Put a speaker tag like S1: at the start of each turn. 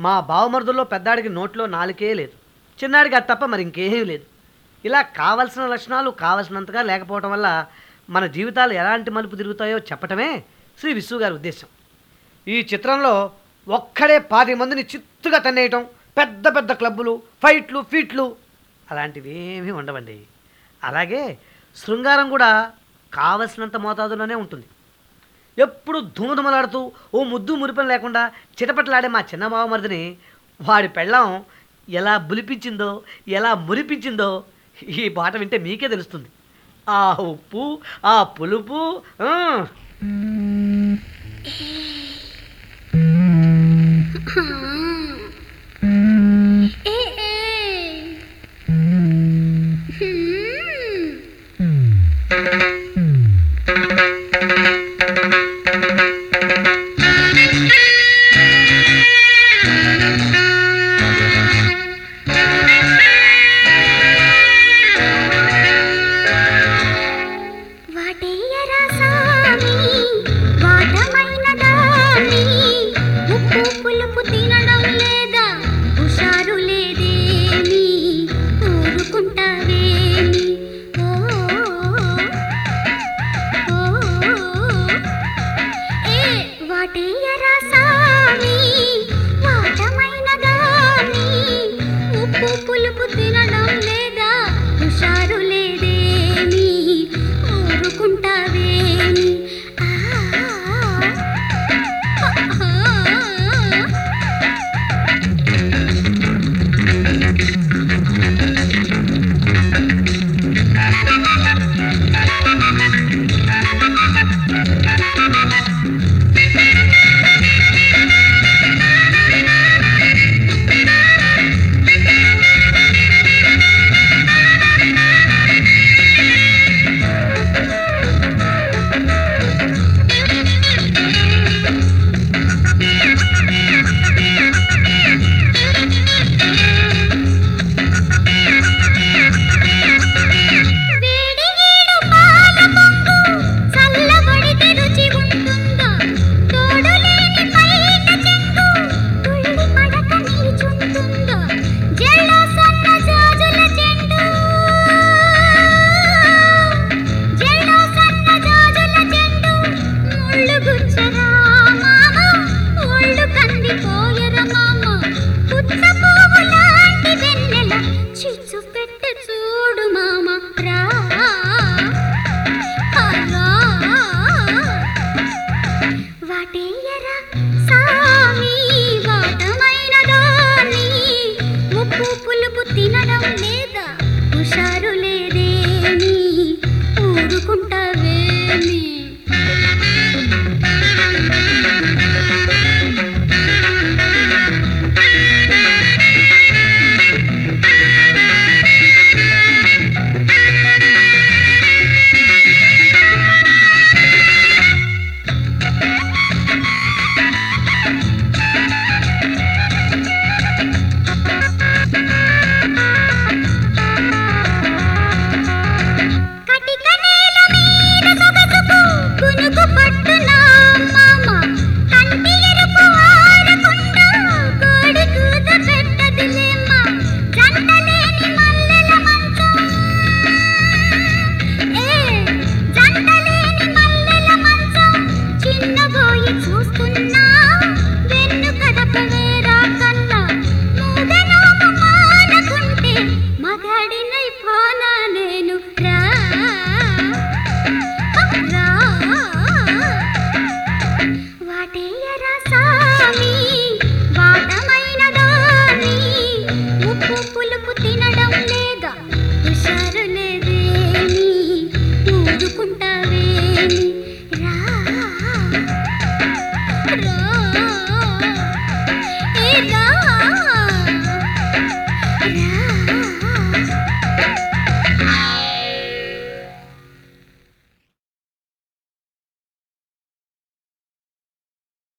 S1: మా బావమరుదుల్లో పెద్దాడికి నోట్లో నాలుకే లేదు చిన్నాడికి అది తప్ప మరి ఇంకేమీ లేదు ఇలా కావలసిన లక్షణాలు కావలసినంతగా లేకపోవటం వల్ల మన జీవితాలు ఎలాంటి మలుపు తిరుగుతాయో చెప్పటమే శ్రీ విశ్వ గారి ఉద్దేశం ఈ చిత్రంలో ఒక్కడే పాతి మందిని చిత్తుగా తన్నేయటం పెద్ద పెద్ద క్లబ్బులు ఫైట్లు ఫీట్లు అలాంటివి ఏమీ ఉండవండి అలాగే శృంగారం కూడా కావలసినంత మోతాదులోనే ఉంటుంది ఎప్పుడు ధూమధుమలాడుతూ ఓ ముద్దు మురిపం లేకుండా చిటపట్లాడే మా చిన్న బావమరిదిని వాడి పెళ్ళం ఎలా బులిపించిందో ఎలా మురిపించిందో ఈ పాట వింటే మీకే తెలుస్తుంది ఆ ఉప్పు ఆ పులుపు ఆ,
S2: ఏ ఏ వాటేయరా సామి వాటమైన దాని ఉప్పు పులుపు తినడం